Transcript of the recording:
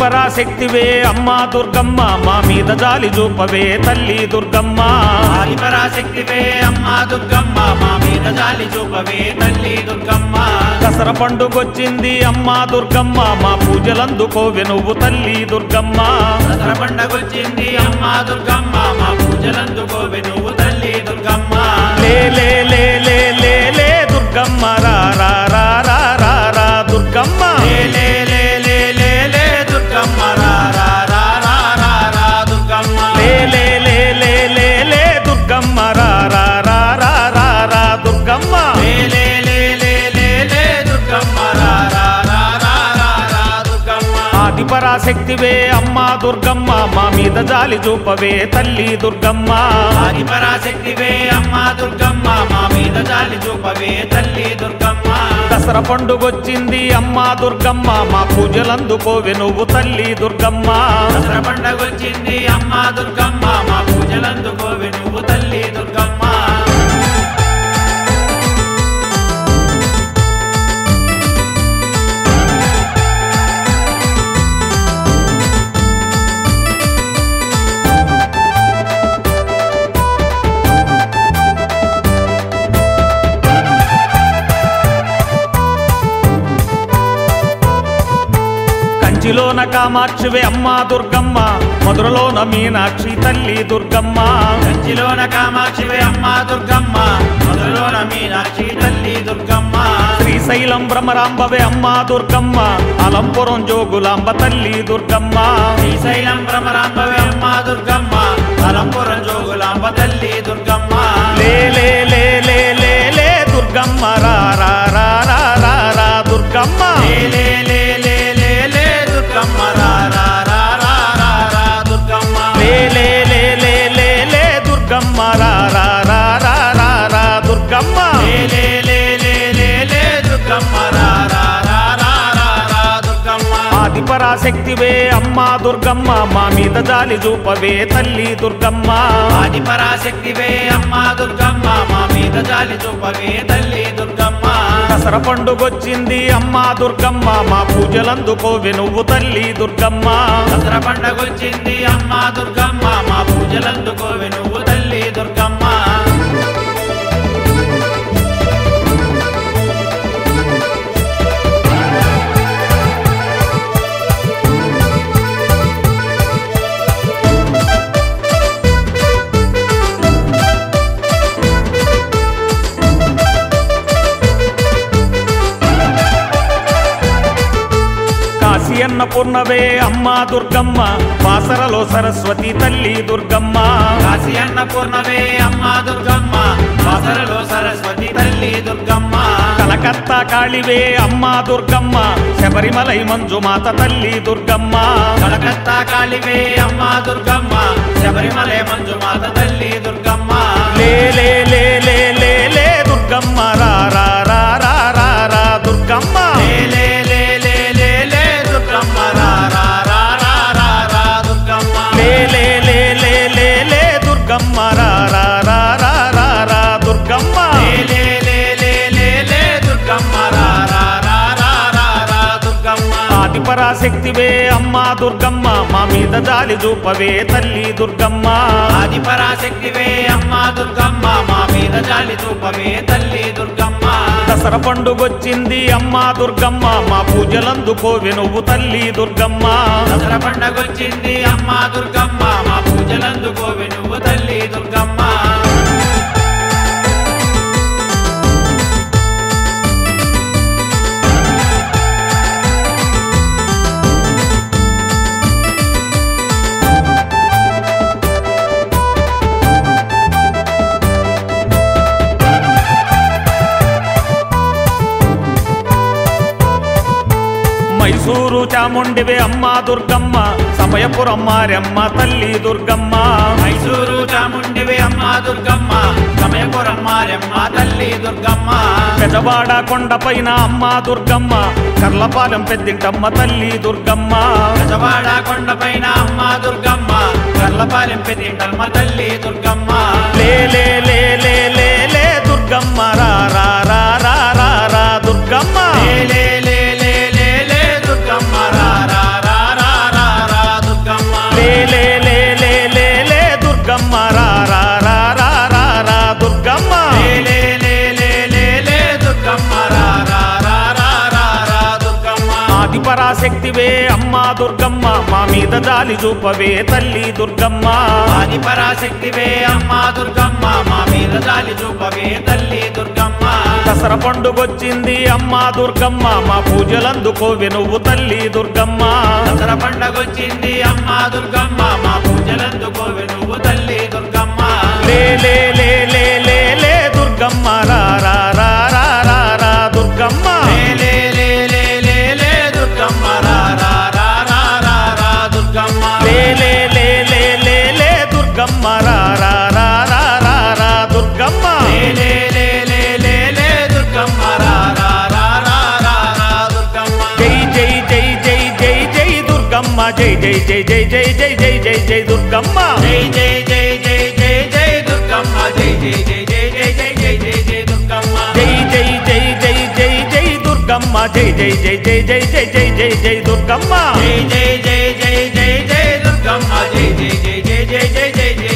ఆదిపరాశక్తివే అమ్మా దుర్గమ్మ మా మీద జాలి చూపవే తల్లి దుర్గమ్మ ఆదిపరాశక్తివే అమ్మా దుర్గమ్మ మా మీద జాలి చూపవే తల్లి దుర్గమ్మ దసర పండుగొచ్చింది అమ్మా దుర్గమ్మ మా పూజలందుకోవె నువ్వు తల్లి దుర్గమ్మ దసరా పండగొచ్చింది అమ్మా దుర్గమ్మ మా పూజలందుకోవే నువ్వు తల్లి దుర్గమ్మ లే లే లే లే లే లే దుర్గమ్మ రా రా రా రా రా రా దుర్గమ్మ లే లే లే లే లే లే దుర్గమ్మ రా రా రా రా రా రా దుర్గమ్మ లే లే లే లే లే లే దుర్గమ్మ రా రా రా రా రా రా దుర్గమ్మ లే లే లే లే లే లే దుర్గమ్మ రా రా రా రా రా రా దుర్గమ్మ ఆదిపరాశక్తివే అమ్మా దుర్గమ్మ మా మీద జాలి చూపవే తల్లి దుర్గమ్మ ఆదిపరాశక్తివే అమ్మా దుర్గమ్మ మా మీద జాలి చూపవే తల్లి దుర్గమ్మ దసరా పండుగొచ్చింది అమ్మా దుర్గమ్మ మా పూజలందుకోవె నువ్వు తల్లి దుర్గమ్మ దసరా పండగొచ్చింది అమ్మా దుర్గమ్మ మా పూజలందుకోవే నువ్వు తల్లి దుర్గమ్మ కంచిలోన కామాక్షివే అమ్మా దుర్గమ్మ మధురలోన మీనాక్షి తల్లి దుర్గమ్మ కంచిలోన కామాక్షివే అమ్మా దుర్గమ్మ మొదలోన మీనాక్షి తల్లి దుర్గమ్మ శ్రీశైలం భ్రమరాంబవే అమ్మా దుర్గమ్మ అలంపురం జోగులాంబ తల్లి దుర్గమ్మ శ్రీశైలం భ్రమరాంబవే అమ్మా దుర్గమ్మ అలంపురం జోగులాంబ తల్లి దుర్గమ్మ లే లే లే లే లే లే దుర్గమ్మ రా రా రా రా రా రా దుర్గమ్మ లే లే లే లే లే లే దుర్గమ్మ రా రా రా రా రా రా దుర్గమ్మ లే లే లే లే లే లే దుర్గమ్మ రా రా రా రా రా రా దుర్గమ్మ లే లే లే లే లే లే దుర్గమ్మ రా రా రా రా రా రా దుర్గమ్మ ఆదిపరాశక్తివే అమ్మా దుర్గమ్మ మా మీద జాలి చూపవే తల్లి దుర్గమ్మ ఆదిపరాశక్తివే అమ్మా దుర్గమ్మ మా మీద జాలి చూపవే తల్లి దుర్గమ్మ దసరా పండుగొచ్చింది అమ్మా దుర్గమ్మ మా పూజలందుకోవె నువ్వు తల్లి దుర్గమ్మ దసరా పండగొచ్చింది అమ్మా దుర్గమ్మ మా పూజలందుకోవే నువ్వు తల్లి దుర్గమ్మ కాశీ అన్నపూర్ణవే అమ్మా దుర్గమ్మ బాసరలో సరస్వతి తల్లి దుర్గమ్మ కాశీ అన్నపూర్ణవే అమ్మా దుర్గమ్మ బాసరలో సరస్వతి తల్లి దుర్గమ్మ కలకత్తా కాళివే అమ్మా దుర్గమ్మ శబరిమలై మంజుమాత తల్లి దుర్గమ్మ కలకత్తా కాళివే అమ్మా దుర్గమ్మ శబరిమలై మంజుమాత తల్లి దుర్గమ్మ లే లే లే లే లే లే దుర్గమ్మ రా రా రా రా రా రా దుర్గమ్మ లే లే లే లే లే లే దుర్గమ్మ రా రా రా రా రా రా దుర్గమ్మ లే లే లే లే లే లే దుర్గమ్మ రా రా రా రా రా రా దుర్గమ్మ లే లే లే లే లే లే దుర్గమ్మ రా రా రా రా రా రా దుర్గమ్మ ఆదిపరాశక్తివే అమ్మా దుర్గమ్మ మా మీద జాలి చూపవే తల్లి దుర్గమ్మ ఆదిపరాశక్తివే అమ్మా దుర్గమ్మ మా మీద జాలి చూపవే తల్లి దుర్గమ్మ దసరా పండుగొచ్చింది అమ్మా దుర్గమ్మ మా పూజలందుకోవె నువ్వు తల్లి దుర్గమ్మ దసరా పండగొచ్చింది అమ్మా దుర్గమ్మ మా పూజలందుకోవే నువ్వు తల్లి దుర్గమ్మ మైసూరు చాముండివే అమ్మా దుర్గమ్మ సమయపురం మారెమ్మ తల్లి దుర్గమ్మ మైసూరు చాముండివి అమ్మా దుర్గమ్మ సమయపురం మారెమ్మ తల్లి దుర్గమ్మ పెదవాడ కొండపైన అమ్మా దుర్గమ్మ కర్లపాలెం పెద్దింటమ్మ తల్లి దుర్గమ్మ గజవాడ కొండపైన అమ్మా దుర్గమ్మ కర్లపాలెం పెద్దింటమ్మ తల్లి దుర్గమ్మ లే లే లే లే లే లే దుర్గమ్మ రా రా రా రా రా రా దుర్గమ్మ లే లే లే లే లే లే దుర్గమ్మ రా రా రా రా రా దుర్గమ్మ మా మీద జాలి చూపవే తల్లి దుర్గమ్మ ఆది పరాశక్తివే అమ్మా దుర్గమ్మ మా మీద జాలి చూపవే తల్లి దుర్గమ్మ దసరా పండుగొచ్చింది అమ్మా దుర్గమ్మ మా పూజలందుకోవే నువ్వు తల్లి దుర్గమ్మ దసరా పండగొచ్చింది అమ్మా దుర్గమ్మ మా పూజలందుకోవే నువ్వు తల్లి దుర్గమ్మ లే లే లే లే లే లే దుర్గమ్మ రా రా రా రా రా రా దుర్గమ్మ లే లే లే లే లే లే దుర్గమ్మ రా రా రా రా రా రా దుర్గమ్మ లే లే లే లే లే లే దుర్గమ్మ రా రా రా రా రా రా దుర్గమ్మ లే లే లే లే లే లే దుర్గమ్మ రా రా రా రా రా రా దుర్గమ్మ జై జై జై జై జై జై దుర్గమ్మ జై జై జై జై జై జై జై జై జై దుర్గమ్మ జై జై జై జై జై జై దుర్గమ్మ జై జై జై జై జై జై జై జై జై దుర్గమ్మ జై జై జై జై జై జై దుర్గమ్మ జై జై జై జై జై జై జై జై జై దుర్గమ్మ జై జై జై జై జై జై దుర్గమ్మ జై జై జై జై జై జై జై జై